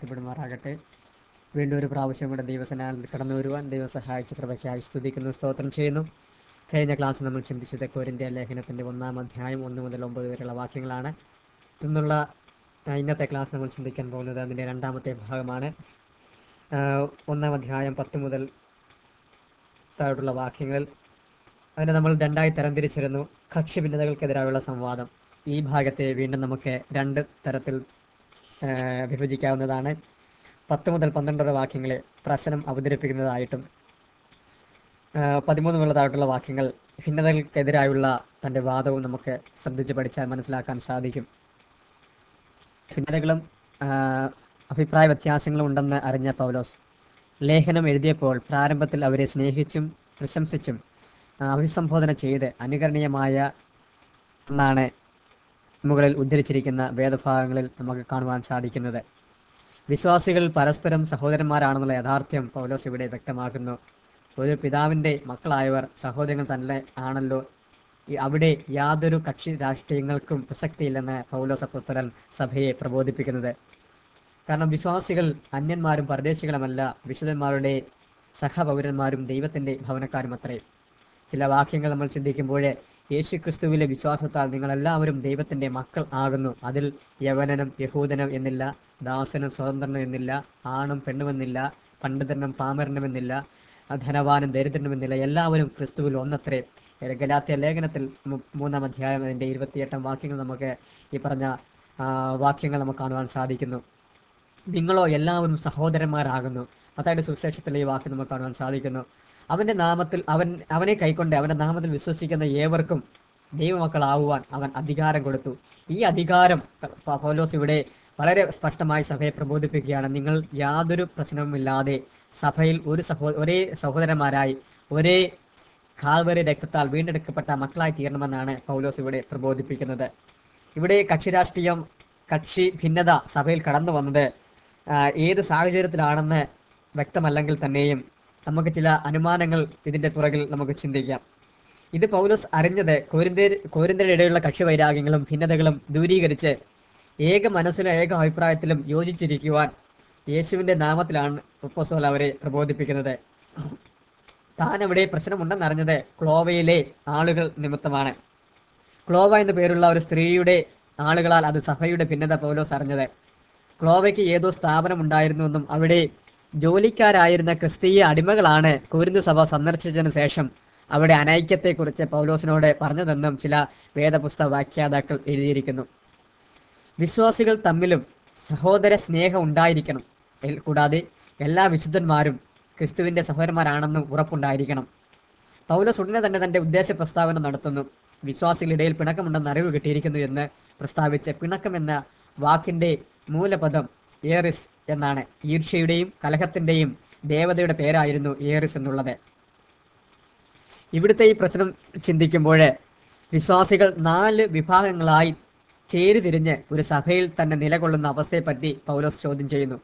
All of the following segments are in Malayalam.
അനുഗ്രഹിക്കപ്പെടുമാറാകട്ടെ വീണ്ടും ഒരു പ്രാവശ്യം കൂടെ ദൈവസനാൽ കടന്നു വരുവാൻ ദൈവം സഹായിച്ച കൃപയ്ക്കായി സ്തുതിക്കുന്നു സ്തോത്രം ചെയ്യുന്നു കഴിഞ്ഞ ക്ലാസ് നമ്മൾ ചിന്തിച്ചത് കോരിന്ത്യ ലേഖനത്തിന്റെ ഒന്നാം അധ്യായം ഒന്ന് മുതൽ ഒമ്പത് വരെയുള്ള വാക്യങ്ങളാണ് ഇന്നുള്ള ആ, ഇന്നത്തെ ക്ലാസ് നമ്മൾ ചിന്തിക്കാൻ പോകുന്നത് അതിന്റെ രണ്ടാമത്തെ ഭാഗമാണ് ആ, ഒന്നാം അധ്യായം പത്ത് മുതൽ താഴോട്ടുള്ള വാക്യങ്ങൾ അതിനെ നമ്മൾ രണ്ടായി തരംതിരിച്ചിരുന്നു കക്ഷി ഭിന്നതകൾക്കെതിരായുള്ള സംവാദം ഈ ഭാഗത്തെ വീണ്ടും നമുക്ക് രണ്ട് തരത്തിൽ ആ, വിഭജിക്കാവുന്നതാണ് പത്ത് മുതൽ പന്ത്രണ്ട് വരെ വാക്യങ്ങളെ പ്രശ്നം അവതരിപ്പിക്കുന്നതായിട്ടും ആ, പതിമൂന്ന് മുതലായിട്ടുള്ള വാക്യങ്ങൾ ഭിന്നതകൾക്കെതിരായുള്ള തൻ്റെ വാദവും നമുക്ക് ശ്രദ്ധിച്ച് പഠിച്ചാൽ മനസ്സിലാക്കാൻ സാധിക്കും ഭിന്നതകളും ആ, അഭിപ്രായ വ്യത്യാസങ്ങളും ഉണ്ടെന്ന് അറിഞ്ഞ പൗലോസ് ലേഖനം എഴുതിയപ്പോൾ പ്രാരംഭത്തിൽ അവരെ സ്നേഹിച്ചും പ്രശംസിച്ചും ആ, അഭിസംബോധന ചെയ്ത് അനുകരണീയമായ എന്നാണ് മുകളിൽ ഉദ്ധരിച്ചിരിക്കുന്ന വേദഭാഗങ്ങളിൽ നമുക്ക് കാണുവാൻ സാധിക്കുന്നത് വിശ്വാസികൾ പരസ്പരം സഹോദരന്മാരാണെന്നുള്ള യാഥാർത്ഥ്യം പൗലോസ് ഇവിടെ വ്യക്തമാക്കുന്നു ഒരു പിതാവിൻ്റെ മക്കളായവർ സഹോദരങ്ങൾ തന്നെ ആണല്ലോ ഈ അവിടെ യാതൊരു കക്ഷി രാഷ്ട്രീയങ്ങൾക്കും പ്രസക്തിയില്ലെന്ന് പൗലോസ് അപ്പോസ്തലൻ സഭയെ പ്രബോധിപ്പിക്കുന്നത് കാരണം വിശ്വാസികൾ അന്യന്മാരും പരദേശികളുമല്ല വിശുദ്ധന്മാരുടെ സഹപൗരന്മാരും ദൈവത്തിന്റെ ഭവനക്കാരും അത്രേ ചില വാക്യങ്ങൾ നമ്മൾ ചിന്തിക്കുമ്പോൾ യേശു ക്രിസ്തുവിലെ വിശ്വാസത്താൽ നിങ്ങളെല്ലാവരും ദൈവത്തിന്റെ മക്കൾ ആകുന്നു അതിൽ യവനനും യഹൂദനും എന്നില്ല ദാസനും സ്വതന്ത്രനും എന്നില്ല ആണും പെണ്ണുമെന്നില്ല പണ്ഡിതനും പാമരനും എന്നില്ല ധനവാനും ദരിദ്രനും എന്നില്ല എല്ലാവരും ക്രിസ്തുവിൽ ഒന്നത്രേ ഗലാത്യ ലേഖനത്തിൽ മു- മൂന്നാം അധ്യായം അതിന്റെ ഇരുപത്തിയെട്ടാം വാക്യങ്ങൾ നമുക്ക് ഈ പറഞ്ഞ ആ, വാക്യങ്ങൾ നമുക്ക് കാണുവാൻ സാധിക്കുന്നു നിങ്ങളോ എല്ലാവരും സഹോദരന്മാരാകുന്നു അതായത് സുവിശേഷത്തിൽ ഈ വാക്ക് നമുക്ക് കാണുവാൻ സാധിക്കുന്നു അവന്റെ നാമത്തിൽ അവൻ അവനെ കൈക്കൊണ്ട് അവന്റെ നാമത്തിൽ വിശ്വസിക്കുന്ന ഏവർക്കും ദൈവമക്കളാവുവാൻ അവൻ അധികാരം കൊടുത്തു ഈ അധികാരം പ- പൗലോസ് ഇവിടെ വളരെ സ്പഷ്ടമായി സഭയെ പ്രബോധിപ്പിക്കുകയാണ് നിങ്ങൾ യാതൊരു പ്രശ്നവുമില്ലാതെ സഭയിൽ ഒരു സഹോ ഒരേ സഹോദരന്മാരായി ഒരേ കാൽവരി രക്തത്താൽ വീണ്ടെടുക്കപ്പെട്ട മക്കളായി തീരണമെന്നാണ് പൗലോസ് ഇവിടെ പ്രബോധിപ്പിക്കുന്നത് ഇവിടെ കക്ഷി രാഷ്ട്രീയം കക്ഷി ഭിന്നത സഭയിൽ കടന്നു വന്നത് ആ, ഏത് സാഹചര്യത്തിലാണെന്ന് വ്യക്തമല്ലെങ്കിൽ തന്നെയും നമുക്ക് ചില അനുമാനങ്ങൾ ഇതിന്റെ പുറകിൽ നമുക്ക് ചിന്തിക്കാം ഇത് പൗലോസ് അറിഞ്ഞത് കോരിന്തേർ കോരിന്തരുടെ ഇടയിലുള്ള കക്ഷി വൈരാഗ്യങ്ങളും ഭിന്നതകളും ദൂരീകരിച്ച് ഏക മനസ്സിലും ഏക അഭിപ്രായത്തിലും യോജിച്ചിരിക്കുവാൻ യേശുവിന്റെ നാമത്തിലാണ് അപ്പോസ്തലൻ അവരെ പ്രബോധിപ്പിക്കുന്നത് താൻ അവിടെ പ്രശ്നമുണ്ടെന്നറിഞ്ഞത് ക്ലോവയിലെ ആളുകൾ നിമിത്തമാണ് ക്ലോവ എന്ന പേരുള്ള ഒരു സ്ത്രീയുടെ ആളുകളാൽ അത് സഭയുടെ ഭിന്നത പൗലോസ് അറിഞ്ഞത് ക്ലോവയ്ക്ക് ഏതോ സ്ഥാപനം ഉണ്ടായിരുന്നുവെന്നും അവിടെ ജോലിക്കാരായിരുന്ന ക്രിസ്തീയ അടിമകളാണ് കുരുന്നു സഭ സന്ദർശിച്ചതിനു ശേഷം അവിടെ അനൈക്യത്തെക്കുറിച്ച് പൗലോസിനോട് പറഞ്ഞതെന്നും ചില വേദപുസ്തക വ്യാഖ്യാതാക്കൾ എഴുതിയിരിക്കുന്നു വിശ്വാസികൾ തമ്മിലും സഹോദര സ്നേഹം ഉണ്ടായിരിക്കണം എൽ- കൂടാതെ എല്ലാ വിശുദ്ധന്മാരും ക്രിസ്തുവിന്റെ സഹോദരന്മാരാണെന്നും ഉറപ്പുണ്ടായിരിക്കണം പൗലോസ് ഉടനെ തന്നെ തന്റെ ഉദ്ദേശ പ്രസ്താവന നടത്തുന്നു വിശ്വാസികളിടയിൽ പിണക്കമുണ്ടെന്ന് അറിവ് കിട്ടിയിരിക്കുന്നു എന്ന് പ്രസ്താവിച്ച് പിണക്കം എന്ന വാക്കിന്റെ മൂലപദം ഏറിസ് എന്നാണ് ഈർഷ്യയുടെയും കലഹത്തിന്റെയും ദേവതയുടെ പേരായിരുന്നു ഏറിസ് എന്നുള്ളത് ഇവിടുത്തെ ഈ പ്രശ്നം ചിന്തിക്കുമ്പോൾ വിശ്വാസികൾ നാല് വിഭാഗങ്ങളായി ചേരിതിരിഞ്ഞ് ഒരു സഭയിൽ തന്നെ നിലകൊള്ളുന്ന അവസ്ഥയെപ്പറ്റി പൗലോസ് ചോദ്യം ചെയ്യുന്നു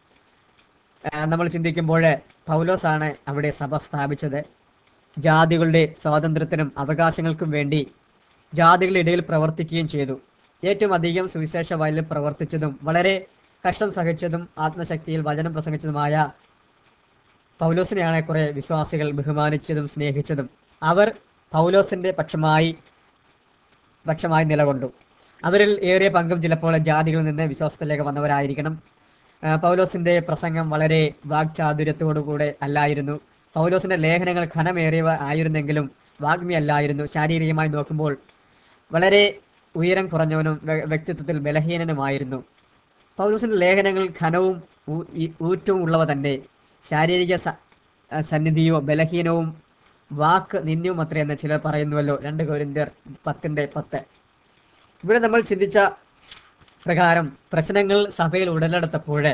ആ, നമ്മൾ ചിന്തിക്കുമ്പോൾ പൗലോസ് ആണ് അവിടെ സഭ സ്ഥാപിച്ചത് ജാതികളുടെ സ്വാതന്ത്ര്യത്തിനും അവകാശങ്ങൾക്കും വേണ്ടി ജാതികളുടെ ഇടയിൽ പ്രവർത്തിക്കുകയും ചെയ്തു ഏറ്റവും അധികം സുവിശേഷ വയലിൽ പ്രവർത്തിച്ചതും വളരെ കഷ്ടം സഹിച്ചതും ആത്മശക്തിയിൽ വചനം പ്രസംഗിച്ചതുമായ പൗലോസിനെയാണ് കുറെ വിശ്വാസികൾ ബഹുമാനിച്ചതും സ്നേഹിച്ചതും അവർ പൗലോസിന്റെ പക്ഷമായി പക്ഷമായി നിലകൊണ്ടു അവരിൽ ഏറിയ പങ്കും ചിലപ്പോൾ ജാതികളിൽ നിന്ന് വിശ്വാസത്തിലേക്ക് വന്നവരായിരിക്കണം ആ, പൗലോസിന്റെ പ്രസംഗം വളരെ വാക്ചാതുര്യത്തോടുകൂടെ അല്ലായിരുന്നു പൗലോസിന്റെ ലേഖനങ്ങൾ ഘനമേറിയവ ആയിരുന്നെങ്കിലും വാഗ്മിയല്ലായിരുന്നു ശാരീരികമായി നോക്കുമ്പോൾ വളരെ ഉയരം കുറഞ്ഞവനും വ്യ- വ്യക്തിത്വത്തിൽ ബലഹീനനുമായിരുന്നു പൗലോസിന്റെ ലേഖനങ്ങൾ ഘനവും ഊ- ഈ- ഊറ്റവും ഉള്ളവ തന്നെ ശാരീരിക സ- ആ, സന്നിധിയോ ബലഹീനവും വാക്ക് നിന്ദ്യവും അത്രേ എന്ന് ചിലർ പറയുന്നുവല്ലോ രണ്ട് കോരിന്ത്യർ പത്തിന്റെ പത്ത് ഇവിടെ നമ്മൾ ചിന്തിച്ച പ്രകാരം പ്രശ്നങ്ങൾ സഭയിൽ ഉടലെടുത്തപ്പോൾ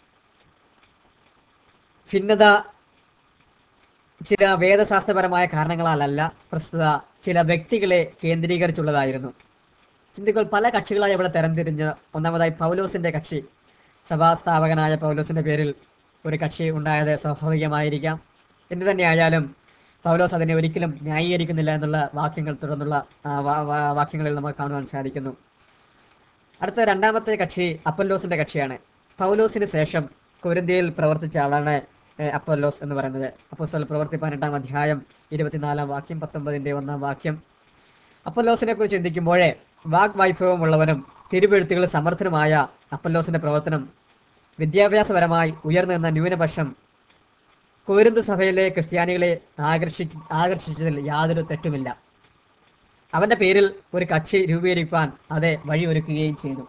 ഭിന്നത ചില വേദശാസ്ത്രപരമായ കാരണങ്ങളാലല്ല പ്രസ്തുത ചില വ്യക്തികളെ കേന്ദ്രീകരിച്ചുള്ളതായിരുന്നു ചിന്തികൾ പല കക്ഷികളായി ഇവിടെ തരംതിരിഞ്ഞ് ഒന്നാമതായി പൗലോസിന്റെ കക്ഷി സഭാസ്ഥാപകനായ പൗലോസിന്റെ പേരിൽ ഒരു കക്ഷി ഉണ്ടായത് സ്വാഭാവികമായിരിക്കാം എന്തു തന്നെയായാലും പൗലോസ് അതിനെ ഒരിക്കലും ന്യായീകരിക്കുന്നില്ല എന്നുള്ള വാക്യങ്ങൾ തുടർന്നുള്ള ആ, വാ- വാ- വാക്യങ്ങളിൽ നമുക്ക് കാണുവാൻ സാധിക്കുന്നു അടുത്ത രണ്ടാമത്തെ കക്ഷി അപ്പല്ലോസിന്റെ കക്ഷിയാണ് പൗലോസിന് ശേഷം കൊരിന്ത്യയിൽ പ്രവർത്തിച്ച ആളാണ് ഏഹ്, അപ്പൊല്ലോസ് എന്ന് പറയുന്നത് അപ്പോസ്തല പ്രവർത്തി പതിനെട്ടാം അധ്യായം ഇരുപത്തിനാലാം വാക്യം പത്തൊമ്പതിന്റെ ഒന്നാം വാക്യം അപ്പല്ലോസിനെ കുറിച്ച് ചിന്തിക്കുമ്പോഴേ വാഗ്വൈഭവമുള്ളവനും തിരുവെഴുത്തുകൾ സമർത്ഥനുമായ അപ്പല്ലോസിന്റെ പ്രവർത്തനം വിദ്യാഭ്യാസപരമായി ഉയർന്നു നിന്ന ന്യൂനപക്ഷം കോരിന്ത് സഭയിലെ ക്രിസ്ത്യാനികളെ ആകർഷി ആകർഷിച്ചതിൽ യാതൊരു തെറ്റുമില്ല അവന്റെ പേരിൽ ഒരു കക്ഷി രൂപീകരിക്കാൻ അത് വഴിയൊരുക്കുകയും ചെയ്തു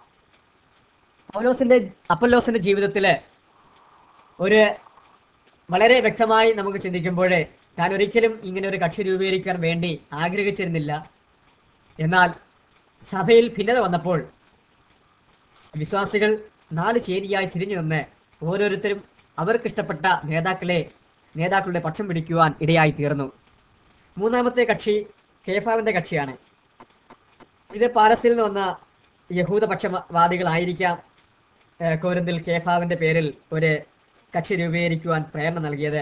പൗലോസിന്റെ അപ്പല്ലോസിന്റെ ജീവിതത്തില് ഒരു വളരെ വ്യക്തമായി നമുക്ക് ചിന്തിക്കുമ്പോഴേ താൻ ഒരിക്കലും ഇങ്ങനെ ഒരു കക്ഷി രൂപീകരിക്കാൻ വേണ്ടി ആഗ്രഹിച്ചിരുന്നില്ല എന്നാൽ സഭയിൽ ഭിന്നത വന്നപ്പോൾ വിശ്വാസികൾ നാല് ചേരിയായി തിരിഞ്ഞു നിന്ന് ഓരോരുത്തരും അവർക്കിഷ്ടപ്പെട്ട നേതാക്കളെ നേതാക്കളുടെ പക്ഷം പിടിക്കുവാൻ ഇടയായി തീർന്നു മൂന്നാമത്തെ കക്ഷി കേഫാവിന്റെ കക്ഷിയാണ് ഇത് പാലസ്തീനിൽ നിന്ന് വന്ന യഹൂദപക്ഷവാദികളായിരിക്കാം ഏഹ്, കോരിന്തിൽ കേഫാവിന്റെ പേരിൽ ഒരു കക്ഷി രൂപീകരിക്കുവാൻ പ്രേരണ നൽകിയത്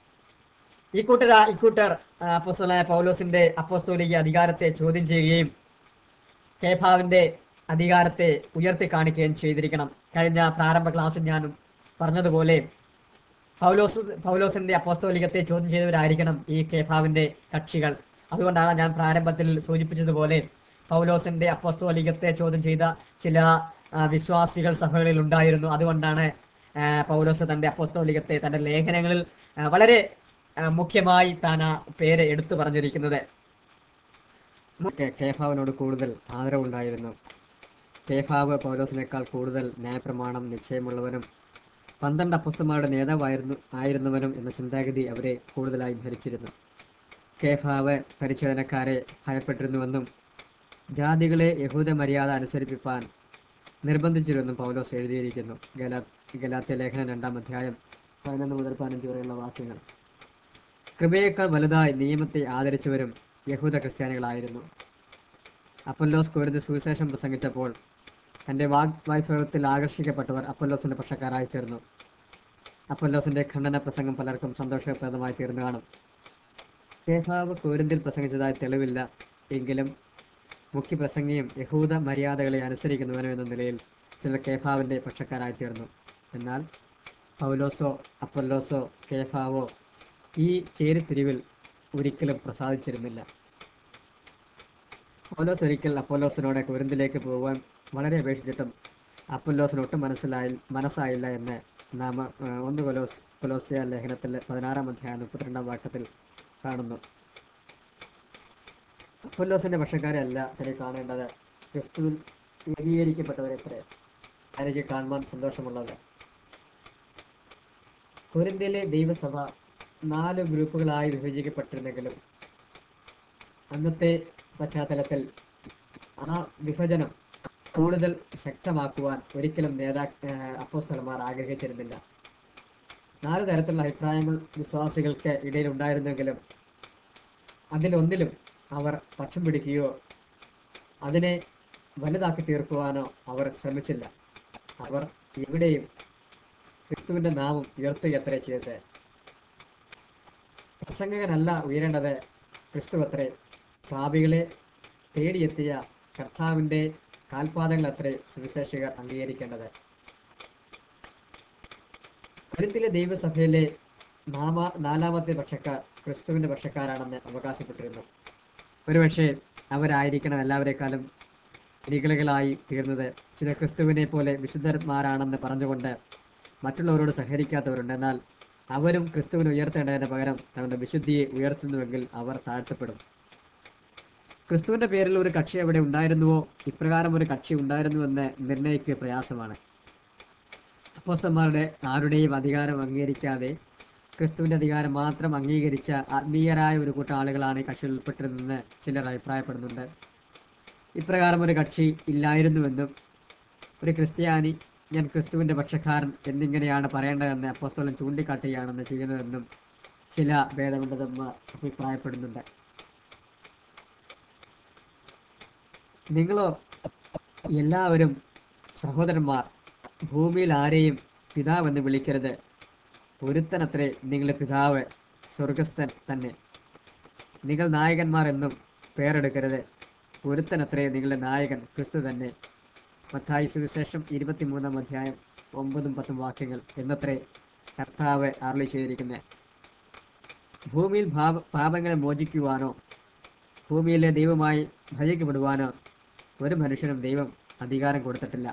ഈ കൂട്ടർ ഇക്കൂട്ടർ അപ്പോസ്തലനായ പൗലോസിന്റെ അപ്പോസ്തോലിക അധികാരത്തെ ചോദ്യം ചെയ്യുകയും കേഫാവിന്റെ അധികാരത്തെ ഉയർത്തി കാണിക്കുകയും ചെയ്തിരിക്കണം കഴിഞ്ഞ പ്രാരംഭ ക്ലാസ്സിൽ ഞാൻ പറഞ്ഞതുപോലെ പൗലോസ് പൗലോസിന്റെ അപ്പോസ്തോലികത്തെ ചോദ്യം ചെയ്തവരായിരിക്കണം ഈ കേഫാവിന്റെ കക്ഷികൾ അതുകൊണ്ടാണ് ഞാൻ പ്രാരംഭത്തിൽ സൂചിപ്പിച്ചതുപോലെ പൗലോസിന്റെ അപ്പോസ്തോലികത്തെ ചോദ്യം ചെയ്ത ചില ആ, വിശ്വാസികൾ സഭകളിൽ ഉണ്ടായിരുന്നു അതുകൊണ്ടാണ് ആ, പൗലോസ് തന്റെ അപ്പോസ്തോലികത്തെ തന്റെ ലേഖനങ്ങളിൽ ആ, വളരെ ആ, മുഖ്യമായി താൻ ആ പേര് എടുത്തു പറഞ്ഞിരിക്കുന്നത് കേ- കേഫാവിനോട് കൂടുതൽ ആദരവുണ്ടായിരുന്നു കേഫാവ് പൗലോസിനേക്കാൾ കൂടുതൽ ന്യായപ്രമാണം നിശ്ചയമുള്ളവനും പന്ത്രണ്ട് അപ്പസ്തന്മാരുടെ നേതാവായിരുന്നു ആയിരുന്നവനും എന്ന ചിന്താഗതി അവരെ കൂടുതലായി ഭരിച്ചിരുന്നു കേഫാവ് പരിച്ഛേദനക്കാരെ ഭയപ്പെട്ടിരുന്നുവെന്നും ജാതികളെ യഹൂദ മര്യാദ അനുസരിപ്പിപ്പാൻ നിർബന്ധിച്ചിരുമെന്നും പൗലോസ് എഴുതിയിരിക്കുന്നു ഗലാ ഗലാത്യ ലേഖനം രണ്ടാം അധ്യായം പതിനൊന്ന് മുതൽ പതിനഞ്ച് വരെയുള്ള വാക്യങ്ങൾ കൃപയേക്കാൾ വലുതായി നിയമത്തെ ആദരിച്ചവരും യഹൂദ ക്രിസ്ത്യാനികളായിരുന്നു അപ്പല്ലോസ് കോരുത് സുവിശേഷം പ്രസംഗിച്ചപ്പോൾ തന്റെ വാഗ്വൈഭവത്തിൽ ആകർഷിക്കപ്പെട്ടവർ അപ്പല്ലോസിന്റെ പക്ഷക്കാരായി തീർന്നു അപ്പല്ലോസിന്റെ ഖണ്ഡന പ്രസംഗം പലർക്കും സന്തോഷപ്രദമായി തീർന്നു കാണും കേഫാവ് കോരിന്തിൽ പ്രസംഗിച്ചതായി തെളിവില്ല എങ്കിലും മുഖ്യ പ്രസംഗിയും യഹൂദ മര്യാദകളെ അനുസരിക്കുന്നവനും എന്ന നിലയിൽ ചിലർ കേഫാവിന്റെ പക്ഷക്കാരായി തീർന്നു എന്നാൽ പൗലോസോ അപ്പല്ലോസോ കേഫാവോ ഈ ചേരിത്തിരിവിൽ ഒരിക്കലും പ്രസാദിച്ചിരുന്നില്ല പൗലോസ് ഒരിക്കൽ അപ്പോലോസിനോട് കുരുന്തിലേക്ക് പോകുവാൻ വളരെ അപേക്ഷിച്ചിട്ടും അപ്പോലോസിന് ഒട്ടും മനസ്സിലായി മനസ്സായില്ല എന്ന് നാം ആ, ഒന്ന് കൊലോസ് കൊലോസിയ ലേഖനത്തിൽ പതിനാറാം അധ്യായം മുപ്പത്തിരണ്ടാം വാക്യത്തിൽ കാണുന്നു അപ്പോലോസിന്റെ പക്ഷക്കാരെ അല്ല ഇതിനെ കാണേണ്ടത് ക്രിസ്തുവിൽ ഏകീകരിക്കപ്പെട്ടവരെ എത്ര എനിക്ക് കാണുവാൻ സന്തോഷമുള്ളത് കൊരിന്ത്യയിലെ ദൈവസഭ നാല് ഗ്രൂപ്പുകളായി വിഭജിക്കപ്പെട്ടിരുന്നെങ്കിലും അന്നത്തെ പശ്ചാത്തലത്തിൽ ആ വിഭജനം കൂടുതൽ ശക്തമാക്കുവാൻ ഒരിക്കലും നേതാ ഏഹ് അപ്പോസ്തലന്മാർ ആഗ്രഹിച്ചിരുന്നില്ല നാല് തരത്തിലുള്ള അഭിപ്രായങ്ങൾ വിശ്വാസികൾക്ക് ഇടയിൽ ഉണ്ടായിരുന്നെങ്കിലും അതിലൊന്നിലും അവർ പക്ഷം പിടിക്കുകയോ അതിനെ വലുതാക്കി തീർക്കുവാനോ അവർ ശ്രമിച്ചില്ല അവർ എവിടെയും ക്രിസ്തുവിന്റെ നാമം ഉയർത്തുകയത്രേ ചെയ്തത് പ്രസംഗകനല്ല ഉയരേണ്ടത് ക്രിസ്തു അത്രേ പാപികളെ തേടിയെത്തിയ കർത്താവിന്റെ കാൽപാദങ്ങൾ അത്രേ സുവിശേഷകർ അംഗീകരിക്കേണ്ടത് കൊരിന്തിലെ ദൈവസഭയിലെ നാമ നാലാമത്തെ പക്ഷക്കാർ ക്രിസ്തുവിന്റെ പക്ഷക്കാരാണെന്ന് അവകാശപ്പെട്ടിരുന്നു ഒരുപക്ഷെ അവരായിരിക്കണം എല്ലാവരെക്കാളും നിഗളികളായി തീർന്നത് ചില ക്രിസ്തുവിനെ പോലെ വിശുദ്ധന്മാരാണെന്ന് പറഞ്ഞുകൊണ്ട് മറ്റുള്ളവരോട് സഹകരിക്കാത്തവരുണ്ട് എന്നാൽ അവരും ക്രിസ്തുവിനെ ഉയർത്തേണ്ടതിന് പകരം തങ്ങളുടെ വിശുദ്ധിയെ ഉയർത്തുന്നുവെങ്കിൽ അവർ താഴ്ത്തപ്പെടും ക്രിസ്തുവിന്റെ പേരിൽ ഒരു കക്ഷി അവിടെ ഉണ്ടായിരുന്നുവോ ഇപ്രകാരം ഒരു കക്ഷി ഉണ്ടായിരുന്നുവെന്ന് നിർണ്ണയിക്കുക പ്രയാസമാണ് അപ്പോസ്തന്മാരുടെ ആരുടെയും അധികാരം അംഗീകരിക്കാതെ ക്രിസ്തുവിന്റെ അധികാരം മാത്രം അംഗീകരിച്ച ആത്മീയരായ ഒരു കൂട്ടം ആളുകളാണ് ഈ കക്ഷിയിൽ ഉൾപ്പെട്ടിരുന്നെന്ന് ചിലർ അഭിപ്രായപ്പെടുന്നുണ്ട് ഇപ്രകാരം ഒരു കക്ഷി ഇല്ലായിരുന്നുവെന്നും ഒരു ക്രിസ്ത്യാനി ഞാൻ ക്രിസ്തുവിന്റെ പക്ഷക്കാരൻ എന്നിങ്ങനെയാണ് പറയേണ്ടതെന്ന് അപ്പോസ്തലൻ ചൂണ്ടിക്കാട്ടുകയാണെന്ന് ചെയ്യുന്നതെന്നും ചില ഭേദപണ്ഡിതന്മാർ അഭിപ്രായപ്പെടുന്നുണ്ട് നിങ്ങളോ എല്ലാവരും സഹോദരന്മാർ ഭൂമിയിൽ ആരെയും പിതാവെന്ന് വിളിക്കരുത് ഒരുത്തനത്രേ നിങ്ങളുടെ പിതാവ് സ്വർഗസ്ഥൻ തന്നെ നിങ്ങൾ നായകന്മാർ എന്നും പേരെടുക്കരുത് ഒരുത്തനത്രേ നിങ്ങളുടെ നായകൻ ക്രിസ്തു തന്നെ മത്തായി സുവിശേഷം ഇരുപത്തിമൂന്നാം അധ്യായം ഒമ്പതും പത്തും വാക്യങ്ങൾ എന്നത്രേ കർത്താവ് അരളി ചെയ്തിരിക്കുന്നത് ഭൂമിയിൽ ഭാവ പാപങ്ങളെ മോചിക്കുവാനോ ഭൂമിയിലെ ദൈവമായി ഭജിക്കപ്പെടുവാനോ ഒരു മനുഷ്യനും ദൈവം അധികാരം കൊടുത്തിട്ടില്ല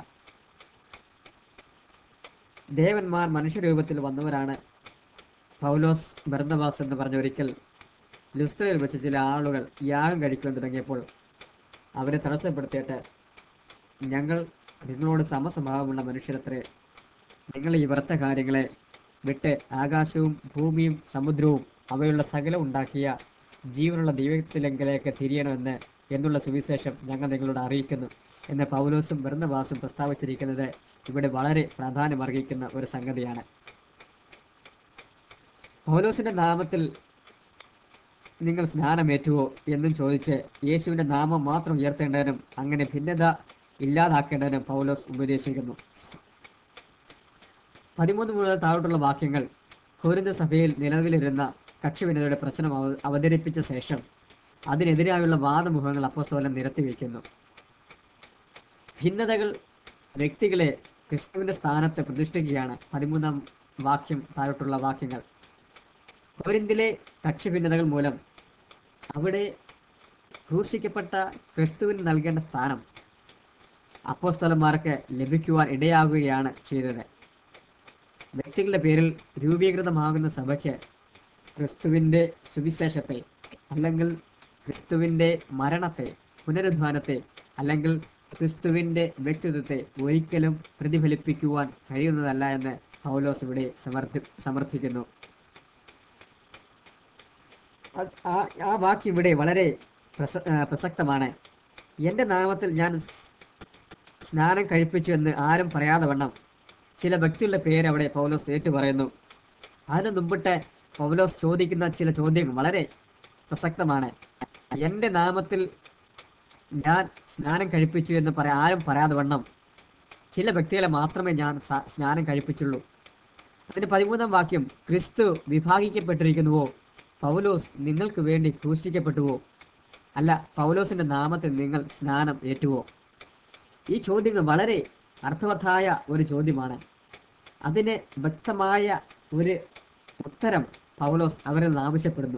ദേവന്മാർ മനുഷ്യരൂപത്തിൽ വന്നവരാണ് പൗലോസ് ബർന്നവാസ് എന്ന് പറഞ്ഞ ഒരിക്കൽ ലുസ്ത്രയിൽ വെച്ച് ചില ആളുകൾ യാഗം കഴിക്കുവാൻ തുടങ്ങിയപ്പോൾ അവരെ തടസ്സപ്പെടുത്തിയിട്ട് ഞങ്ങൾ നിങ്ങളോട് സമസ്വഭാവമുള്ള മനുഷ്യരത്രേ നിങ്ങൾ ഈ വ്രത്ത കാര്യങ്ങളെ വിട്ട് ആകാശവും ഭൂമിയും സമുദ്രവും അവയുള്ള സകലം ഉണ്ടാക്കിയ ജീവനുള്ള ദൈവത്തിലെങ്കിലേക്ക് തിരിയണമെന്ന് എന്നുള്ള സുവിശേഷം ഞങ്ങൾ നിങ്ങളോട് അറിയിക്കുന്നു എന്ന് പൗലോസും ബർന്നവാസും പ്രസ്താവിച്ചിരിക്കുന്നത് ഇവിടെ വളരെ പ്രാധാന്യമർഹിക്കുന്ന ഒരു സംഗതിയാണ് പൗലോസിന്റെ നാമത്തിൽ നിങ്ങൾ സ്നാനമേറ്റുവോ എന്നും ചോദിച്ച് യേശുവിന്റെ നാമം മാത്രം ഉയർത്തേണ്ടതിനും അങ്ങനെ ഭിന്നത ഇല്ലാതാക്കേണ്ടതിനും പൗലോസ് ഉപദേശിക്കുന്നു പതിമൂന്ന് മുതൽ താഴോട്ടുള്ള വാക്യങ്ങൾ കോരിന്ത സഭയിൽ നിലവിലിരുന്ന കക്ഷിഭിന്നതയുടെ പ്രശ്നം അവ- അവതരിപ്പിച്ച ശേഷം അതിനെതിരായുള്ള വാദമുഖങ്ങൾ അപ്പോസ്തോലൻ നിരത്തിവെക്കുന്നു ഭിന്നതകൾ വ്യക്തികളെ ക്രിസ്തുവിന്റെ സ്ഥാനത്ത് പ്രതിഷ്ഠിക്കുകയാണ് പതിമൂന്നാം വാക്യം താഴോട്ടുള്ള വാക്യങ്ങൾ കോരിന്തിലെ കക്ഷി ഭിന്നതകൾ മൂലം അവിടെ ക്രൂശിക്കപ്പെട്ട ക്രിസ്തുവിന് നൽകേണ്ട സ്ഥാനം അപ്പോസ്തലന്മാർക്ക് ലഭിക്കുവാൻ ഇടയാകുകയാണ് ചെയ്തത് വ്യക്തികളുടെ പേരിൽ രൂപീകൃതമാകുന്ന സഭയ്ക്ക് ക്രിസ്തുവിൻ്റെ സുവിശേഷത്തെ അല്ലെങ്കിൽ ക്രിസ്തുവിൻ്റെ മരണത്തെ പുനരുദ്ധാനത്തെ അല്ലെങ്കിൽ ക്രിസ്തുവിൻ്റെ വ്യക്തിത്വത്തെ ഒരിക്കലും പ്രതിഫലിപ്പിക്കുവാൻ കഴിയുന്നതല്ല എന്ന് പൗലോസ് ഇവിടെ സമർത്ഥി സമർത്ഥിക്കുന്നു അത് ആ- ആ വാക്യം ഇവിടെ വളരെ പ്രസ ആ, പ്രസക്തമാണ് എൻ്റെ നാമത്തിൽ ഞാൻ സ്- സ്നാനം കഴിപ്പിച്ചു എന്ന് ആരും പറയാതെ വണ്ണം ചില വ്യക്തികളുടെ പേര് അവിടെ പൗലോസ് ഏറ്റു പറയുന്നു അതിനു മുമ്പിട്ട് പൗലോസ് ചോദിക്കുന്ന ചില ചോദ്യങ്ങൾ വളരെ പ്രസക്തമാണ് എൻ്റെ നാമത്തിൽ ഞാൻ സ്നാനം കഴിപ്പിച്ചു എന്ന് പറയാൻ ആരും പറയാതെ വണ്ണം ചില വ്യക്തികളെ മാത്രമേ ഞാൻ സ- സ്നാനം കഴിപ്പിച്ചുള്ളൂ അതിന്റെ പതിമൂന്നാം വാക്യം ക്രിസ്തു വിഭാഗിക്കപ്പെട്ടിരിക്കുന്നുവോ പൗലോസ് നിങ്ങൾക്ക് വേണ്ടി ക്രൂശിക്കപ്പെട്ടുവോ അല്ല പൗലോസിന്റെ നാമത്തിൽ നിങ്ങൾ സ്നാനം ഏറ്റുവോ ഈ ചോദ്യങ്ങൾ വളരെ അർത്ഥവത്തായ ഒരു ചോദ്യമാണ് അതിന് വ്യക്തമായ ഒരു ഉത്തരം പൗലോസ് അവരിൽ നിന്ന് ആവശ്യപ്പെടുന്നു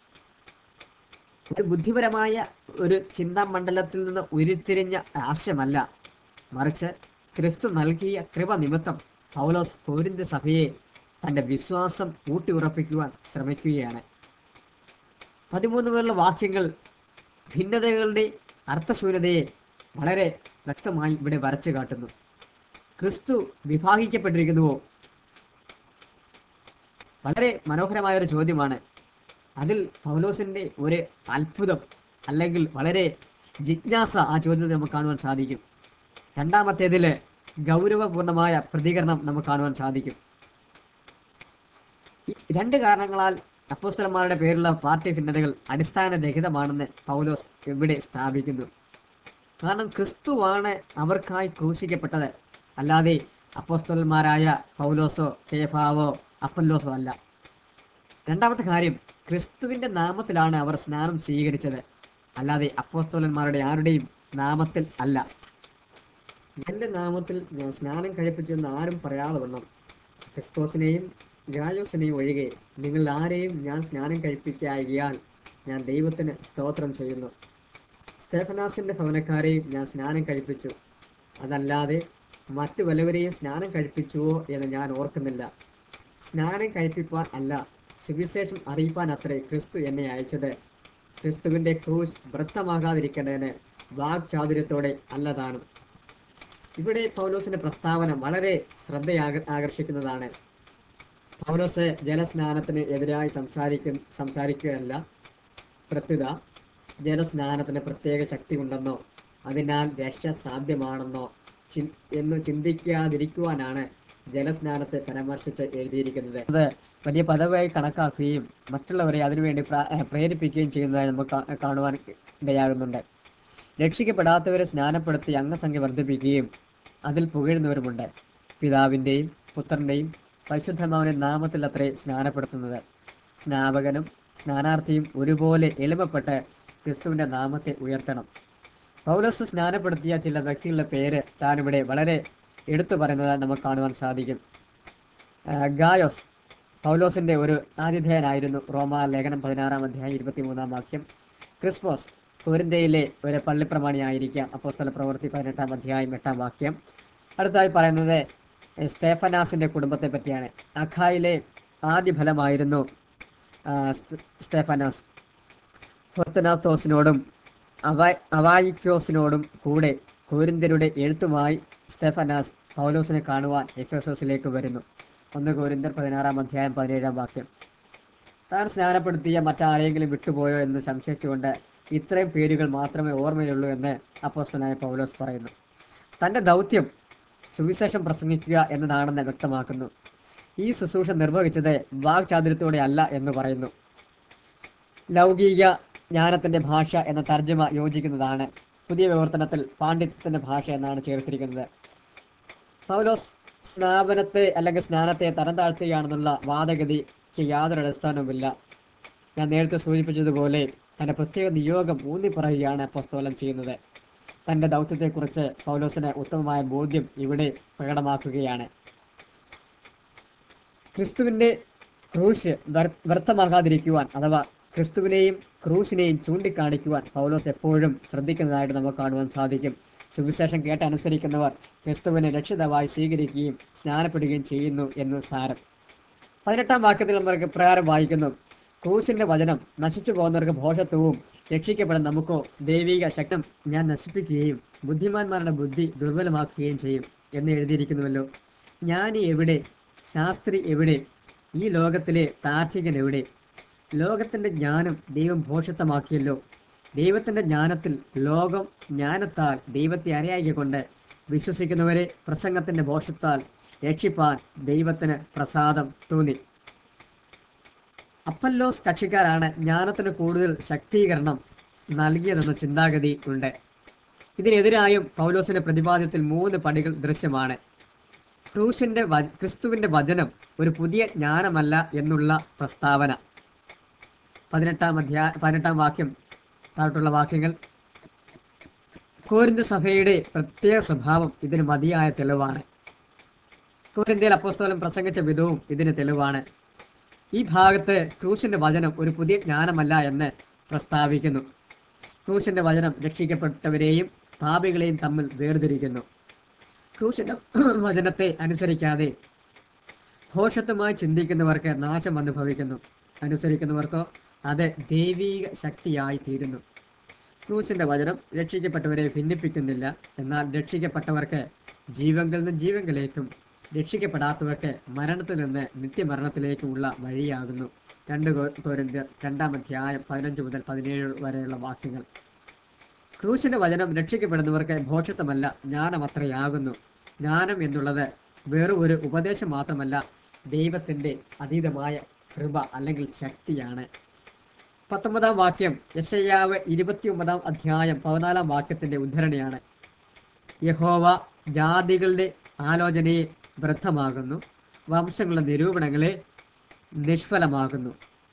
ഒരു ബുദ്ധിപരമായ ഒരു ചിന്താമണ്ഡലത്തിൽ നിന്ന് ഉരുത്തിരിഞ്ഞ ആശയമല്ല മറിച്ച് ക്രിസ്തു നൽകിയ കൃപ നിമിത്തം പൗലോസ് കോരിന്ത സഭയെ തന്റെ വിശ്വാസം ഊട്ടിയുറപ്പിക്കുവാൻ ശ്രമിക്കുകയാണ് പതിമൂന്ന് പേരുള്ള വാക്യങ്ങൾ ഭിന്നതകളുടെ അർത്ഥശൂന്യതയെ വളരെ വ്യക്തമായി ഇവിടെ വരച്ചു കാട്ടുന്നു ക്രിസ്തു വിഭാഗിക്കപ്പെട്ടിരിക്കുന്നുവോ വളരെ മനോഹരമായ ഒരു ചോദ്യമാണ് അതിൽ പൗലോസിന്റെ ഒരു അത്ഭുതം അല്ലെങ്കിൽ വളരെ ജിജ്ഞാസ ആ ചോദ്യത്തിൽ നമുക്ക് കാണുവാൻ സാധിക്കും രണ്ടാമത്തേതില് ഗൗരവപൂർണമായ പ്രതികരണം നമുക്ക് കാണുവാൻ സാധിക്കും ഈ രണ്ട് കാരണങ്ങളാൽ അപ്പോസ്തലന്മാരുടെ പേരിലുള്ള പാർട്ടി ഭിന്നതകൾ അടിസ്ഥാനരഹിതമാണെന്ന് പൗലോസ് ഇവിടെ സ്ഥാപിക്കുന്നു കാരണം ക്രിസ്തുവാണ് അവർക്കായി ക്രൂശിക്കപ്പെട്ടത് അല്ലാതെ അപ്പോസ്തലന്മാരായ പൗലോസോ കേഫാവോ അപ്പല്ലോസോ അല്ല രണ്ടാമത്തെ കാര്യം ക്രിസ്തുവിന്റെ നാമത്തിലാണ് അവർ സ്നാനം സ്വീകരിച്ചത് അല്ലാതെ അപ്പോസ്തോലന്മാരുടെ ആരുടെയും നാമത്തിൽ അല്ല എന്റെ നാമത്തിൽ ഞാൻ സ്നാനം കഴിപ്പിച്ചെന്ന് ആരും പറയാതെ വണ്ണം ക്രിസ്തോസിനെയും ഗായോസിനെയും ഒഴികെ നിങ്ങൾ ആരെയും ഞാൻ സ്നാനം കഴിപ്പിക്കായാൽ ഞാൻ ദൈവത്തിന് സ്തോത്രം ചെയ്യുന്നു സ്തേഫനാസിന്റെ ഭവനക്കാരെയും ഞാൻ സ്നാനം കഴിപ്പിച്ചു അതല്ലാതെ മറ്റു വല്ലവരെയും സ്നാനം കഴിപ്പിച്ചുവോ എന്ന് ഞാൻ ഓർക്കുന്നില്ല സ്നാനം കഴിപ്പിപ്പാൻ അല്ല സുവിശേഷം അറിയിപ്പാൻ അത്രേ ക്രിസ്തു എന്നെ അയച്ചത് ക്രിസ്തുവിന്റെ ക്രൂശ് വൃത്തമാകാതിരിക്കേണ്ടതിന് വാക്ചാതുര്യത്തോടെ അല്ലതാനും ഇവിടെ പൗലോസിന്റെ പ്രസ്താവന വളരെ ശ്രദ്ധ ആകർഷിക്കുന്നതാണ് പൗലോസ് ജലസ്നാനത്തിന് എതിരായി സംസാരിക്കു സംസാരിക്കുകയല്ല പ്രത്യുത ജലസ്നാനത്തിന് പ്രത്യേക ശക്തി ഉണ്ടെന്നോ അതിനാൽ രക്ഷ സാധ്യമാണെന്നോ ചിൻ- എന്ന് ചിന്തിക്കാതിരിക്കുവാനാണ് ജലസ്നാനത്തെ പരാമർശിച്ച് എഴുതിയിരിക്കുന്നത് അത് വലിയ പദവിയായി കണക്കാക്കുകയും മറ്റുള്ളവരെ അതിനുവേണ്ടി പ്രാ- ഏഹ് പ്രേരിപ്പിക്കുകയും ചെയ്യുന്നതായി നമുക്ക് കാ- കാണുവാൻ ഇടയാകുന്നുണ്ട് രക്ഷിക്കപ്പെടാത്തവരെ സ്നാനപ്പെടുത്തി അംഗസംഖ്യ വർദ്ധിപ്പിക്കുകയും അതിൽ പുകഴുന്നവരുമുണ്ട് പിതാവിൻ്റെയും പുത്രൻ്റെയും പരിശുദ്ധമാവിന്റെ നാമത്തിൽ അത്രേ സ്നാനപ്പെടുത്തുന്നത് സ്നാപകനും സ്നാനാർത്ഥിയും ഒരുപോലെ എളിമപ്പെട്ട് ക്രിസ്തുവിന്റെ നാമത്തെ ഉയർത്തണം പൗലോസ് സ്നാനപ്പെടുത്തിയ ചില വ്യക്തികളുടെ പേര് താൻ ഇവിടെ വളരെ എടുത്തു പറയുന്നത് നമുക്ക് കാണുവാൻ സാധിക്കും ആ, ഗായോസ് പൗലോസിന്റെ ഒരു ആതിഥേയനായിരുന്നു റോമ ലേഖനം പതിനാറാം അധ്യായം ഇരുപത്തിമൂന്നാം വാക്യം ക്രിസ്പോസ് കോരിന്തയിലെ ഒരു പള്ളിപ്രമാണിയായിരിക്കാം അപ്പോസ്തല പ്രവൃത്തി പതിനെട്ടാം അധ്യായം എട്ടാം വാക്യം അടുത്തായി പറയുന്നത് സ്തേഫനാസിന്റെ കുടുംബത്തെ പറ്റിയാണ് അഖായിലെ ആദ്യ ഫലമായിരുന്നു ആ, സ്- സ്തേഫനാസ് ഫൊർത്തനാത്തോസിനോടും അവ അവായിക്കോസിനോടും കൂടെ കോരിന്തരുടെ എഴുത്തുമായി സ്റ്റെഫനാസ് പൗലോസിനെ കാണുവാൻ എഫേസോസിലേക്ക് വരുന്നു ഒന്ന് കോരിന്തർ പതിനാറാം അധ്യായം പതിനേഴാം വാക്യം താൻ സ്നാനപ്പെടുത്തിയ മറ്റാരെങ്കിലും വിട്ടുപോയോ എന്ന് സംശയിച്ചുകൊണ്ട് ഇത്രയും പേരുകൾ മാത്രമേ ഓർമ്മയുള്ളൂ എന്ന് അപ്പോസ്തനായ പൗലോസ് പറയുന്നു തന്റെ ദൗത്യം സുവിശേഷം പ്രസംഗിക്കുക എന്നതാണെന്ന് വ്യക്തമാക്കുന്നു ഈ ശുശ്രൂഷ നിർവഹിച്ചത് വാക്ചാതുര്യത്തോടെ അല്ല എന്ന് പറയുന്നു ലൗകിക ജ്ഞാനത്തിന്റെ ഭാഷ എന്ന തർജ്ജമ യോജിക്കുന്നതാണ് പുതിയ വിവർത്തനത്തിൽ പാണ്ഡിത്യത്തിന്റെ ഭാഷ എന്നാണ് ചേർത്തിരിക്കുന്നത് പൗലോസ് സ്നാപനത്തെ അല്ലെങ്കിൽ സ്നാനത്തെ തരം താഴ്ത്തുകയാണെന്നുള്ള വാദഗതിക്ക് യാതൊരു അടിസ്ഥാനവുമില്ല ഞാൻ നേരത്തെ സൂചിപ്പിച്ചതുപോലെ തന്റെ പ്രത്യേക നിയോഗം ഊന്നി പറയുകയാണ് അപ്പോസ്തോലൻ ചെയ്യുന്നത് തന്റെ ദൗത്യത്തെക്കുറിച്ച് പൗലോസിന് ഉത്തമമായ ബോധ്യം ഇവിടെ പ്രകടമാക്കുകയാണ് ക്രിസ്തുവിന്റെ ക്രൂശ് വ്യർ- വ്യർത്ഥമാകാതിരിക്കുവാൻ അഥവാ ക്രിസ്തുവിനെയും ക്രൂശിനെയും ചൂണ്ടിക്കാണിക്കുവാൻ പൗലോസ് എപ്പോഴും ശ്രദ്ധിക്കുന്നതായിട്ട് നമുക്ക് കാണുവാൻ സാധിക്കും സുവിശേഷം കേട്ടനുസരിക്കുന്നവർ ക്രിസ്തുവിനെ രക്ഷിതാവായി സ്വീകരിക്കുകയും സ്നാനപ്പെടുകയും ചെയ്യുന്നു എന്ന് സാരം പതിനെട്ടാം വാക്യത്തിൽ നമുക്ക് പ്രകാരം വായിക്കുന്നു ക്രൂശിന്റെ വചനം നശിച്ചു പോകുന്നവർക്ക് ഭോഷത്വവും രക്ഷിക്കപ്പെടാൻ നമുക്കോ ദൈവിക ശക്തം ഞാൻ നശിപ്പിക്കുകയും ബുദ്ധിമാന്മാരുടെ ബുദ്ധി ദുർബലമാക്കുകയും ചെയ്യും എന്ന് എഴുതിയിരിക്കുന്നുവല്ലോ ജ്ഞാനി എവിടെ ശാസ്ത്രി എവിടെ ഈ ലോകത്തിലെ താർക്കികൻ എവിടെ ലോകത്തിന്റെ ജ്ഞാനം ദൈവം ഭോഷത്വമാക്കിയല്ലോ ദൈവത്തിന്റെ ജ്ഞാനത്തിൽ ലോകം ജ്ഞാനത്താൽ ദൈവത്തെ അറിയായിക്കൊണ്ട് വിശ്വസിക്കുന്നവരെ പ്രസംഗത്തിന്റെ ഭോഷത്താൽ രക്ഷിപ്പാൻ ദൈവത്തിന് പ്രസാദം തോന്നി അപ്പല്ലോസ് കക്ഷിക്കാരാണ് ജ്ഞാനത്തിന് കൂടുതൽ ശക്തീകരണം നൽകിയതെന്ന ചിന്താഗതി ഉണ്ട് ഇതിനെതിരായും പൗലോസിന്റെ പ്രതിപാദ്യത്തിൽ മൂന്ന് പടികൾ ദൃശ്യമാണ് ക്രൂശിന്റെ വ- ക്രിസ്തുവിന്റെ വചനം ഒരു പുതിയ ജ്ഞാനമല്ല എന്നുള്ള പ്രസ്താവന പതിനെട്ടാം അധ്യായ പതിനെട്ടാം വാക്യം താഴോട്ടുള്ള വാക്യങ്ങൾ കോരിന്ത സഭയുടെ പ്രത്യേക സ്വഭാവം ഇതിന് മതിയായ തെളിവാണ് കോരിന്ത്യയിൽ അപ്പോസ്തലൻ പ്രസംഗിച്ച വിധവും ഇതിന് തെളിവാണ് ഈ ഭാഗത്ത് ക്രൂശിന്റെ വചനം ഒരു പുതിയ ജ്ഞാനമല്ല എന്ന് പ്രസ്താവിക്കുന്നു ക്രൂശിന്റെ വചനം രക്ഷിക്കപ്പെട്ടവരെയും പാപികളെയും തമ്മിൽ വേർതിരിക്കുന്നു ക്രൂശിന്റെ വചനത്തെ അനുസരിക്കാതെ ഭോഷത്വമായി ചിന്തിക്കുന്നവർക്ക് നാശം അനുഭവിക്കുന്നു അനുസരിക്കുന്നവർക്കോ അത് ദൈവീക ശക്തിയായി തീരുന്നു ക്രൂശിന്റെ വചനം രക്ഷിക്കപ്പെട്ടവരെ ഭിന്നിപ്പിക്കുന്നില്ല എന്നാൽ രക്ഷിക്കപ്പെട്ടവർക്ക് ജീവങ്കിൽ നിന്ന് ജീവങ്കിലേക്കും രക്ഷിക്കപ്പെടാത്തവർക്ക് മരണത്തിൽ നിന്ന് നിത്യമരണത്തിലേക്കുമുള്ള വഴിയാകുന്നു രണ്ട് കോരിന്ത്യർ രണ്ടാം അധ്യായം പതിനഞ്ച് മുതൽ പതിനേഴ് വരെയുള്ള വാക്യങ്ങൾ ക്രൂശിന്റെ വചനം രക്ഷിക്കപ്പെടുന്നവർക്ക് ഭോഷത്വമല്ല ജ്ഞാനമത്രയാകുന്നു ജ്ഞാനം എന്നുള്ളത് വെറും ഒരു ഉപദേശം മാത്രമല്ല ദൈവത്തിന്റെ അതീതമായ കൃപ അല്ലെങ്കിൽ ശക്തിയാണ് പത്തൊമ്പതാം വാക്യം യശയ്യാവ് ഇരുപത്തിയൊമ്പതാം അധ്യായം പതിനാലാം വാക്യത്തിന്റെ ഉദ്ധരണിയാണ് യഹോവ ജാതികളുടെ ആലോചനയെ വൃദ്ധമാകുന്നു വംശങ്ങളുടെ നിരൂപണങ്ങളെ നിഷ്ഫലമാകുന്നു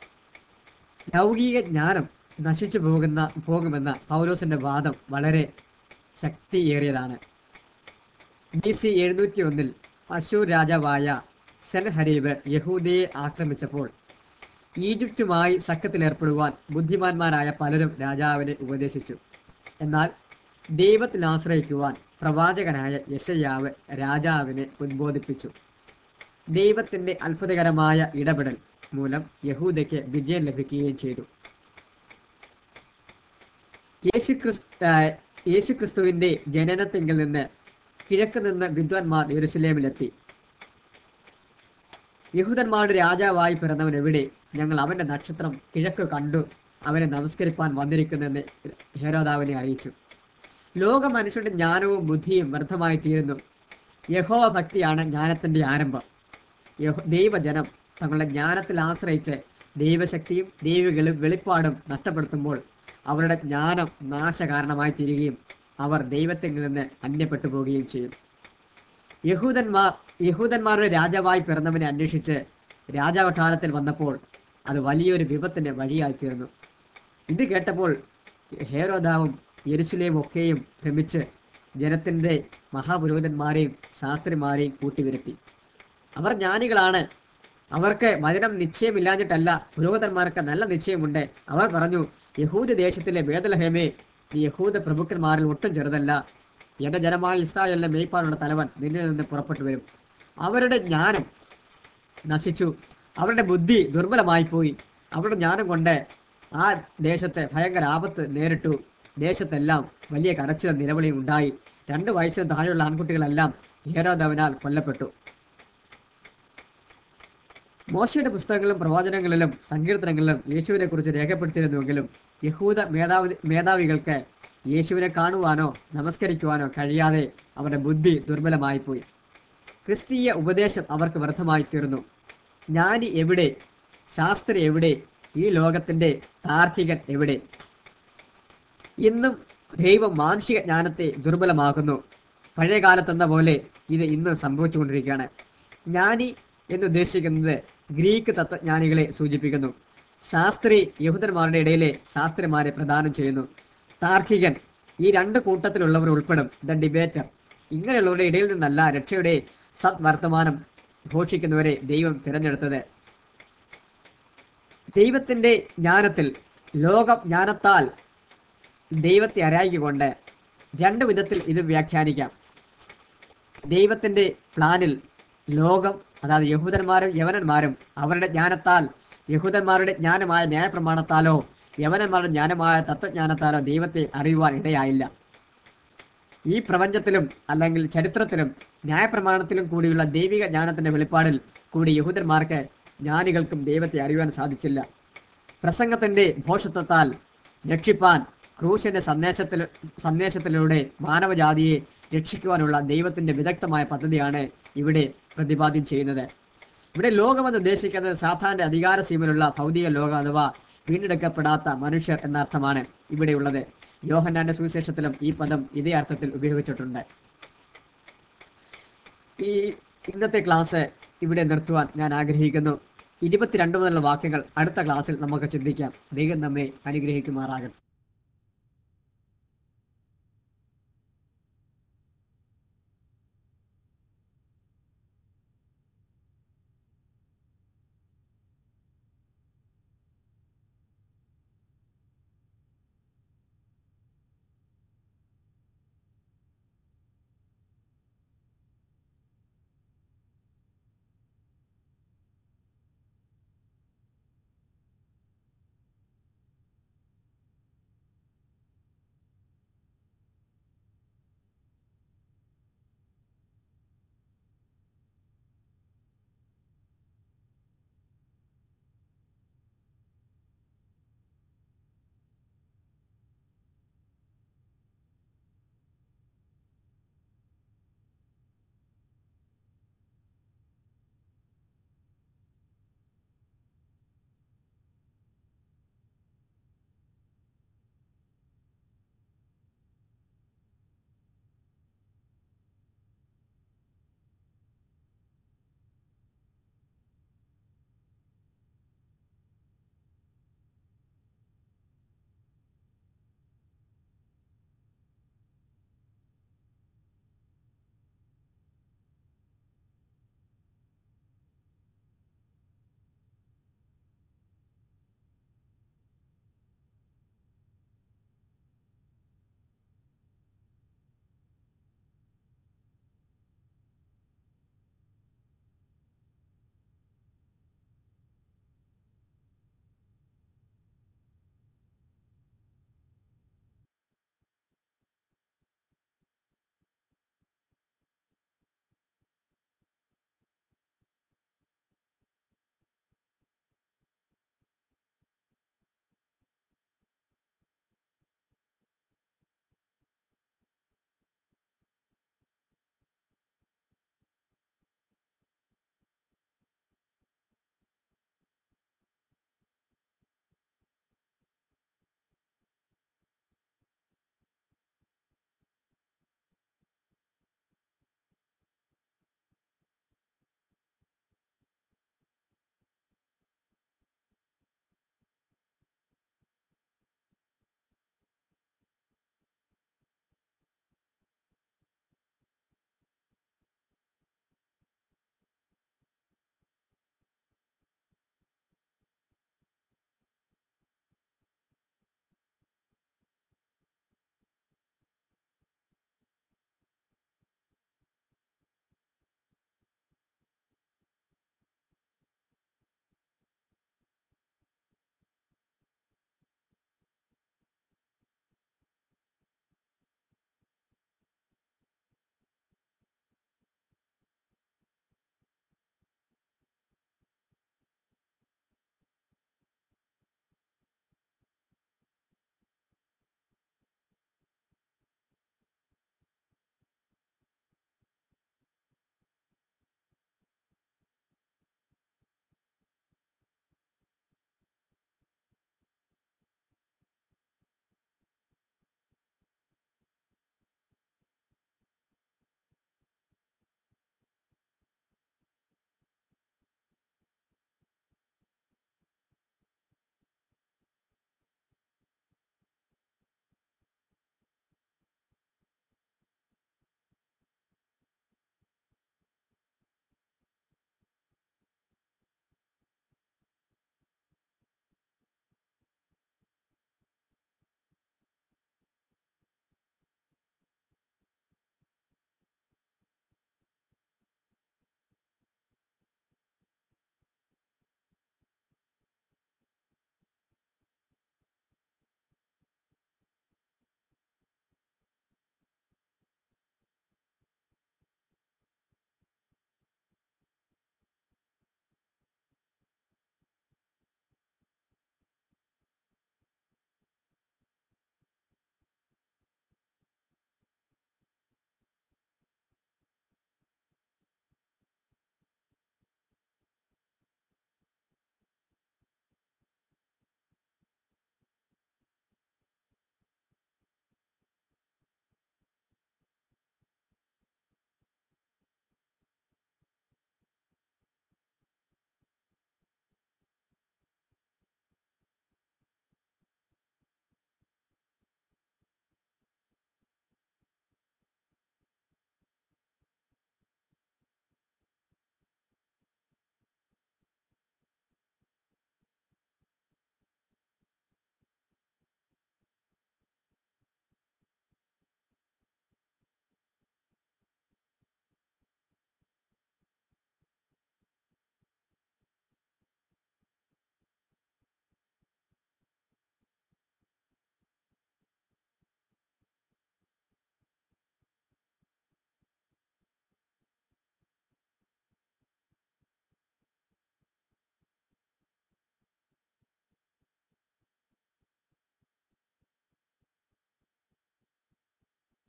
ലൗകിക ജ്ഞാനം നശിച്ചു പോകുന്ന പോകുമെന്ന പൗലോസിന്റെ വാദം വളരെ ശക്തിയേറിയതാണ് ബി സി എഴുന്നൂറ്റി ഒന്നിൽ അശൂർ രാജാവായ സെൻഹരീബ് യഹൂദയെ ആക്രമിച്ചപ്പോൾ ഈജിപ്തുമായി സഖ്യത്തിലേർപ്പെടുവാൻ ബുദ്ധിമാന്മാരായ പലരും രാജാവിനെ ഉപദേശിച്ചു എന്നാൽ ദൈവത്തിൽ ആശ്രയിക്കുവാൻ പ്രവാചകനായ യശയ്യാവ് രാജാവിനെ ഉദ്ബോധിപ്പിച്ചു ദൈവത്തിന്റെ അത്ഭുതകരമായ ഇടപെടൽ മൂലം യഹൂദയ്ക്ക് വിജയം ലഭിക്കുകയും ചെയ്തു യേശുക്രിസ് ആ, യേശുക്രിസ്തുവിന്റെ ജനനത്തിങ്കിൽ നിന്ന് കിഴക്ക് നിന്ന് വിദ്വാൻമാർ യെരുസലേമിലെത്തി യഹൂദന്മാരുടെ രാജാവായി പിറന്നവൻ എവിടെ ഞങ്ങൾ അവന്റെ നക്ഷത്രം കിഴക്ക് കണ്ടു അവനെ നമസ്കരിപ്പാൻ വന്നിരിക്കുന്നെന്ന് ഹേരോദാവിനെ അറിയിച്ചു ലോക മനുഷ്യന്റെ ജ്ഞാനവും ബുദ്ധിയും വ്യർത്ഥമായി തീരുന്നു യഹോവ ഭക്തിയാണ് ജ്ഞാനത്തിന്റെ ആരംഭം യഹോ- ദൈവജനം തങ്ങളുടെ ജ്ഞാനത്തിൽ ആശ്രയിച്ച് ദൈവശക്തിയും ദൈവികളും വെളിപ്പാടും നഷ്ടപ്പെടുത്തുമ്പോൾ അവരുടെ ജ്ഞാനം നാശകാരണമായി തീരുകയും അവർ ദൈവത്തിൽ നിന്ന് അന്യപ്പെട്ടു പോവുകയും ചെയ്യും യഹൂദന്മാർ യഹൂദന്മാരുടെ രാജാവായി പിറന്നവനെ അന്വേഷിച്ച് രാജാവട്ടാരത്തിൽ വന്നപ്പോൾ അത് വലിയൊരു വിപത്തിന്റെ വഴിയായി തീർന്നു ഇത് കേട്ടപ്പോൾ ഹേരോദാവും യെരുസലേം ഒക്കെയും ഭ്രമിച്ച് ജനത്തിന്റെ മഹാപുരോഹിതന്മാരെയും ശാസ്ത്രിമാരെയും കൂട്ടിവരുത്തി അവർ ജ്ഞാനികളാണ് അവർക്ക് വചനം നിശ്ചയമില്ലാഞ്ഞിട്ടല്ല പുരോഹിതന്മാർക്ക് നല്ല നിശ്ചയമുണ്ട് അവർ പറഞ്ഞു യഹൂദ ദേശത്തിലെ വേദലഹേമേ നീ യഹൂദ പ്രഭുക്കന്മാരിൽ ഒട്ടും ചെറുതല്ല എന്റെ ജനമായ ഇസ്രായേലിലെ മേയ്പ്പാനുള്ള തലവൻ നിന്നിൽ നിന്ന് പുറപ്പെട്ടു വരും അവരുടെ ജ്ഞാനം നശിച്ചു അവരുടെ ബുദ്ധി ദുർബലമായി പോയി അവരുടെ ജ്ഞാനം കൊണ്ട് ആ ദേശത്തെ ഭയങ്കര ആപത്ത് നേരിട്ടു ദേശത്തെല്ലാം വലിയ കരച്ചിലും നിലവിളിയും ഉണ്ടായി രണ്ട് വയസ്സിന് താഴെയുള്ള ആൺകുട്ടികളെല്ലാം ഹേരോദവനാൽ കൊല്ലപ്പെട്ടു മോശയുടെ പുസ്തകങ്ങളിലും പ്രവാചനങ്ങളിലും സങ്കീർത്തനങ്ങളിലും യേശുവിനെ കുറിച്ച് രേഖപ്പെടുത്തിയിരുന്നുവെങ്കിലും യഹൂദ മേധാവി മേധാവികൾക്ക് യേശുവിനെ കാണുവാനോ നമസ്കരിക്കുവാനോ കഴിയാതെ അവരുടെ ബുദ്ധി ദുർബലമായി പോയി ക്രിസ്തീയ ഉപദേശം അവർക്ക് വ്യർത്ഥമായി തീർന്നു ജ്ഞാനി എവിടെ ശാസ്ത്രി എവിടെ ഈ ലോകത്തിന്റെ താർക്കികൻ എവിടെ ഇന്നും ദൈവം മാനുഷിക ജ്ഞാനത്തെ ദുർബലമാക്കുന്നു പഴയ കാലത്തെന്ന പോലെ ഇത് ഇന്ന് സംഭവിച്ചുകൊണ്ടിരിക്കുകയാണ് ജ്ഞാനി എന്ന് ഉദ്ദേശിക്കുന്നത് ഗ്രീക്ക് തത്വജ്ഞാനികളെ സൂചിപ്പിക്കുന്നു ശാസ്ത്രി യഹൂദന്മാരുടെ ഇടയിലെ ശാസ്ത്രിമാരെ പ്രദാനം ചെയ്യുന്നു താർക്കികൻ ഈ രണ്ട് കൂട്ടത്തിലുള്ളവർ ഉൾപ്പെടും ദ ഡിബേറ്റർ ഇങ്ങനെയുള്ളവരുടെ ഇടയിൽ നിന്നല്ല രക്ഷയുടെ സത്വർത്തമാനം ഘോഷിക്കുന്നവരെ ദൈവം തിരഞ്ഞെടുത്തത് ദൈവത്തിന്റെ ജ്ഞാനത്തിൽ ലോക ജ്ഞാനത്താൽ ദൈവത്തെ അറിയിക്കൊണ്ട് രണ്ട് വിധത്തിൽ ഇത് വ്യാഖ്യാനിക്കാം ദൈവത്തിന്റെ പ്ലാനിൽ ലോകം അതായത് യഹൂദന്മാരും യവനന്മാരും അവരുടെ ജ്ഞാനത്താൽ യഹൂദന്മാരുടെ ജ്ഞാനമായ ന്യായപ്രമാണത്താലോ യവനന്മാരുടെ ജ്ഞാനമായ തത്വജ്ഞാനത്താലോ ദൈവത്തെ അറിയുവാൻ ഇടയായില്ല ഈ പ്രപഞ്ചത്തിലും അല്ലെങ്കിൽ ചരിത്രത്തിലും ന്യായപ്രമാണത്തിലും കൂടിയുള്ള ദൈവിക ജ്ഞാനത്തിന്റെ വെളിപ്പാടിൽ കൂടി യഹൂദന്മാർക്ക് ജ്ഞാനികൾക്കും ദൈവത്തെ അറിയുവാൻ സാധിച്ചില്ല പ്രസംഗത്തിന്റെ ഭോഷത്വത്താൽ രക്ഷിപ്പാൻ ക്രൂശന്റെ സന്ദേശത്തിൽ സന്ദേശത്തിലൂടെ മാനവജാതിയെ രക്ഷിക്കുവാനുള്ള ദൈവത്തിന്റെ വിദഗ്ധമായ പദ്ധതിയാണ് ഇവിടെ പ്രതിപാദ്യം ചെയ്യുന്നത് ഇവിടെ ലോകമെന്ന് ഉദ്ദേശിക്കുന്നത് സാധാരണ അധികാര സീമയിലുള്ള ഭൗതിക ലോകം അഥവാ വീണ്ടെടുക്കപ്പെടാത്ത മനുഷ്യർ എന്ന അർത്ഥമാണ് ഇവിടെയുള്ളത് യോഹന്നാന്റെ സുവിശേഷത്തിലും ഈ പദം ഇതേ അർത്ഥത്തിൽ ഉപയോഗിച്ചിട്ടുണ്ട് ഈ ഇന്നത്തെ ക്ലാസ് ഇവിടെ നിർത്തുവാൻ ഞാൻ ആഗ്രഹിക്കുന്നു ഇരുപത്തിരണ്ട് മുതലുള്ള വാക്യങ്ങൾ അടുത്ത ക്ലാസ്സിൽ നമുക്ക് ചിന്തിക്കാം ദൈവം നമ്മെ അനുഗ്രഹിക്കുമാറാകട്ടെ